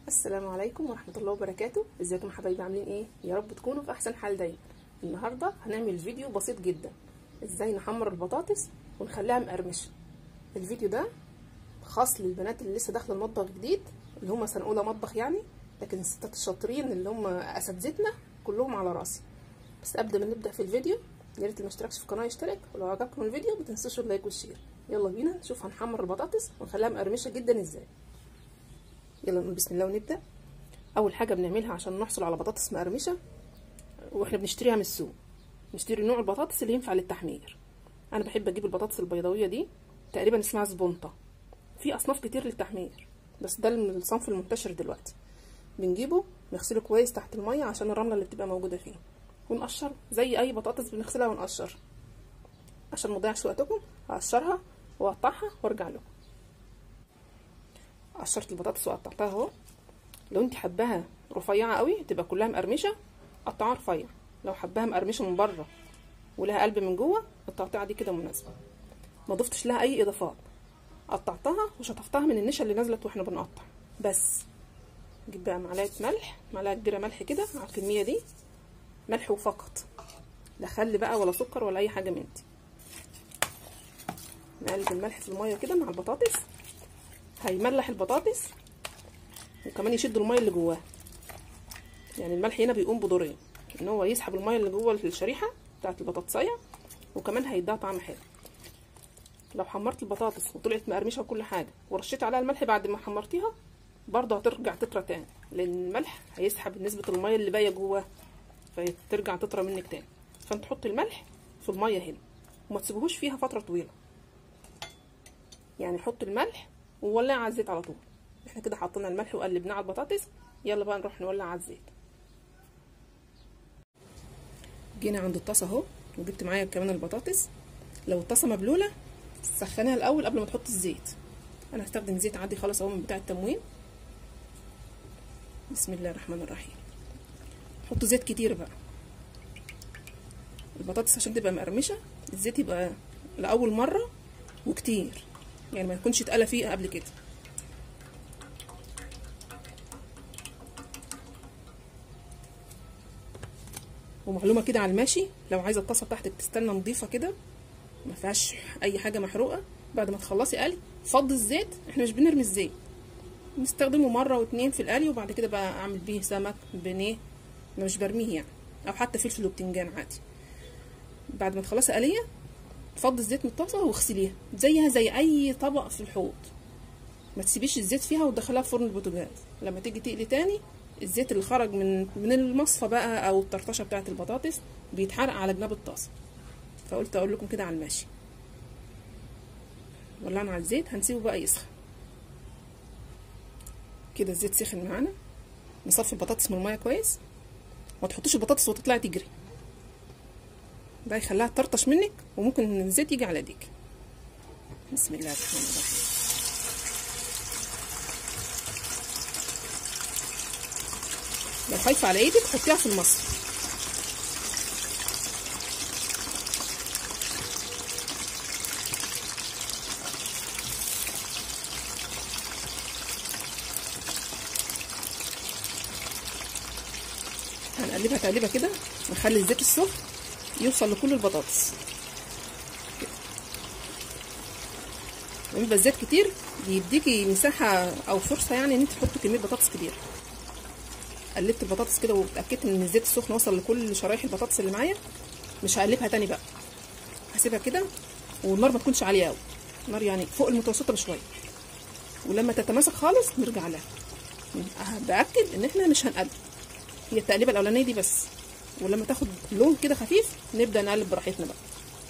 السلام عليكم ورحمة الله وبركاته ازيكم يا حبايبي عاملين ايه يا رب تكونوا في احسن حال دايما النهاردة هنعمل فيديو بسيط جدا ازاي نحمر البطاطس ونخليها مقرمشة الفيديو ده خاص للبنات اللي لسه داخله المطبخ جديد اللي هم سنة اولى مطبخ يعني لكن الستات الشاطرين اللي هم اساتذتنا كلهم على راسي بس قبل ما نبدا في الفيديو يا ريت اللي ما اشتركش في القناه يشترك ولو عجبكم الفيديو ما تنسوش اللايك والشير يلا بينا نشوف هنحمر البطاطس ونخليها مقرمشه جدا ازاي يلا نقول بسم الله ونبدا اول حاجه بنعملها عشان نحصل على بطاطس مقرمشه واحنا بنشتريها من السوق نشتري نوع البطاطس اللي ينفع للتحمير انا بحب اجيب البطاطس البيضاويه دي تقريبا اسمها زبونطه في اصناف كتير للتحمير بس ده الصنف المنتشر دلوقتي بنجيبه نغسله كويس تحت الميه عشان الرمله اللي بتبقى موجوده فيه ونقشر زي اي بطاطس بنغسلها ونقشر عشان مضيعش وقتكم هقشرها واقطعها وارجع لكم قشرت البطاطس وقطعتها اهو لو انت حباها رفيعه قوي تبقى كلها مقرمشه قطعها رفيع لو حباها مقرمشه من بره ولها قلب من جوه التقطيعه دي كده مناسبه ما ضفتش لها اي اضافات قطعتها وشطفتها من النشا اللي نزلت واحنا بنقطع بس نجيب بقى معلقه ملح معلقه كبيره ملح كده على الكميه دي ملح وفقط لا خل بقى ولا سكر ولا اي حاجه من دي نقلب الملح في الميه كده مع البطاطس هيملح البطاطس وكمان يشد الميه اللي جواها يعني الملح هنا بيقوم بدورين ان هو يسحب الميه اللي جوه الشريحه بتاعت البطاطسيه وكمان هيديها طعم حلو لو حمرت البطاطس وطلعت مقرمشه وكل حاجه ورشيت عليها الملح بعد ما حمرتيها برضه هترجع تطرى تاني لان الملح هيسحب نسبه الميه اللي باقيه جواها فترجع تطرى منك تاني فانت تحط الملح في الميه هنا وما تسيبوهوش فيها فتره طويله يعني حط الملح وولع على الزيت على طول احنا كده حطينا الملح وقلبناه على البطاطس يلا بقى نروح نولع على الزيت جينا عند الطاسه اهو وجبت معايا كمان البطاطس لو الطاسه مبلوله سخنيها الاول قبل ما تحط الزيت انا هستخدم زيت عادي خالص اهو من بتاع التموين بسم الله الرحمن الرحيم حط زيت كتير بقى البطاطس عشان تبقى مقرمشه الزيت يبقى لاول مره وكتير يعني ما يكونش اتقلى فيه قبل كده ومعلومه كده على الماشي لو عايزه الطاسه بتاعتك تستنى نظيفه كده ما فيهاش اي حاجه محروقه بعد ما تخلصي قلي فضي الزيت احنا مش بنرمي الزيت نستخدمه مره واتنين في القلي وبعد كده بقى اعمل بيه سمك بانيه مش برميه يعني او حتى فلفل وبتنجان عادي بعد ما تخلصي قليه تفضي الزيت من الطاسه واغسليها زيها زي اي طبق في الحوض ما تسيبيش الزيت فيها وتدخليها في فرن البوتاجاز لما تيجي تقلي تاني الزيت اللي خرج من من المصفى بقى او الطرطشه بتاعه البطاطس بيتحرق على جناب الطاسه فقلت اقول لكم كده على الماشي ولعنا على الزيت هنسيبه بقى يسخن كده الزيت سخن معانا نصفي البطاطس من الميه كويس ما تحطيش البطاطس وتطلعي تجري ده يخليها تطرطش منك وممكن الزيت يجي على ايديك بسم الله الرحمن الرحيم لو خايفه على ايدك حطيها في المصفى هنقلبها تقليبه كده نخلي الزيت السخن يوصل لكل البطاطس لما يبقى الزيت كتير بيديكي مساحه او فرصه يعني ان انت تحطي كميه بطاطس كبيره قلبت البطاطس كده واتاكدت ان الزيت السخن وصل لكل شرايح البطاطس اللي معايا مش هقلبها تاني بقى هسيبها كده والنار ما تكونش عاليه قوي النار يعني فوق المتوسطه بشويه ولما تتماسك خالص نرجع لها باكد ان احنا مش هنقلب هي التقليبه الاولانيه دي بس ولما تاخد لون كده خفيف نبدا نقلب براحتنا بقى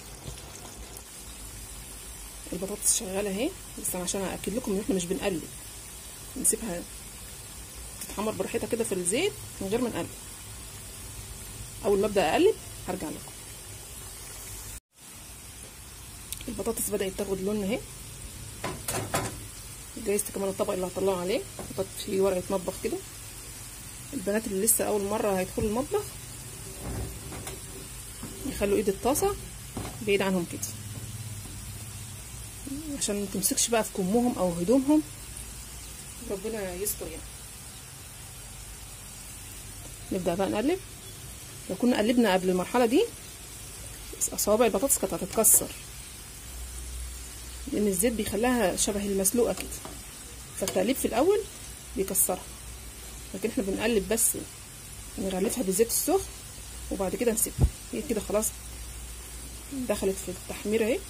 البطاطس شغاله اهي بس عشان اكد لكم ان احنا مش بنقلب نسيبها تتحمر براحتها كده في الزيت من غير ما نقلب اول ما ابدا اقلب هرجع لكم البطاطس بدات تاخد لون اهي جايزت كمان الطبق اللي هطلعه عليه حطيت فيه ورقه مطبخ كده البنات اللي لسه اول مره هيدخلوا المطبخ يخلوا ايد الطاسه بعيد عنهم كده عشان ما تمسكش بقى في كمهم او هدومهم ربنا يستر يعني نبدا بقى نقلب لو كنا قلبنا قبل المرحله دي صوابع البطاطس كانت هتتكسر لان الزيت بيخليها شبه المسلوقه كده فالتقليب في الاول بيكسرها لكن احنا بنقلب بس نغلفها بالزيت السخن وبعد كده نسيبها هي كده خلاص دخلت في التحمير اهي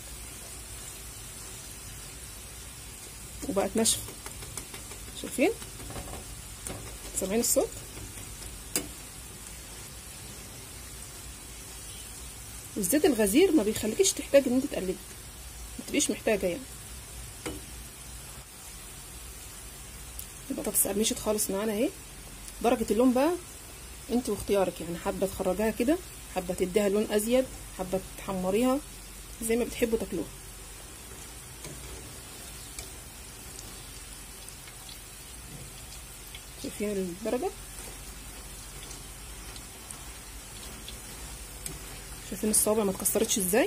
وبقت ناشفه شايفين سامعين الصوت والزيت الغزير ما بيخليكيش تحتاج ان انت تقلبي ما تبقيش محتاجه يعني البطاطس قرمشت خالص معانا اهي درجه اللون بقى انت واختيارك يعني حابه تخرجيها كده حابه تديها لون ازيد حابه تحمريها زي ما بتحبوا تاكلوها شايفين الدرجه شايفين الصوابع ما اتكسرتش ازاي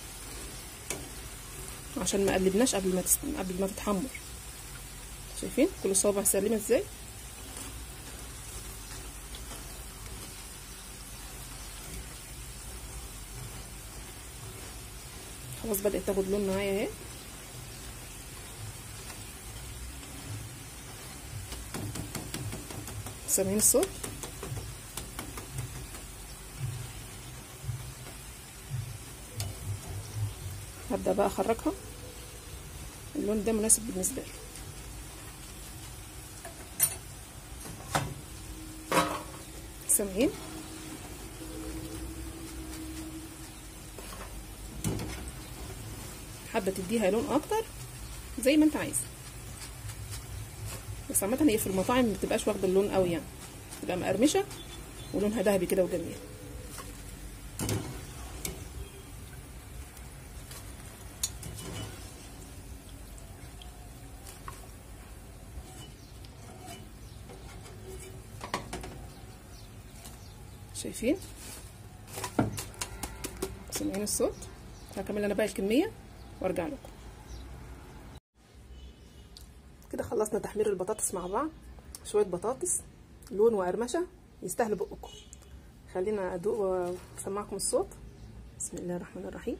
عشان ما قلبناش قبل ما تس... قبل ما تتحمر شايفين كل الصوابع سليمه ازاي خلاص بدات تاخد لون معايا اهي سامعين الصوت هبدا بقى اخرجها اللون ده مناسب بالنسبه لي سامعين حابه تديها لون اكتر زي ما انت عايزه بس عامه هي في المطاعم ما بتبقاش واخده اللون قوي يعني بتبقى مقرمشه ولونها ذهبي كده وجميل شايفين سامعين الصوت هكمل انا بقى الكميه وارجع لكم كده خلصنا تحمير البطاطس مع بعض شويه بطاطس لون وقرمشه يستاهلوا بقكم خلينا ادوق واسمعكم الصوت بسم الله الرحمن الرحيم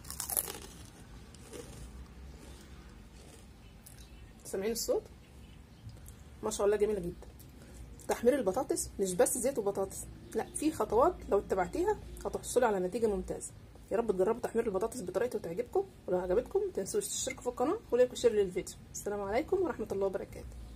سامعين الصوت ما شاء الله جميله جدا تحمير البطاطس مش بس زيت وبطاطس لا في خطوات لو اتبعتيها هتحصلي على نتيجه ممتازه يا رب تجربوا تحمير البطاطس بطريقته وتعجبكم ولو عجبتكم متنسوش تشتركوا في القناه ولايك وشير للفيديو السلام عليكم ورحمه الله وبركاته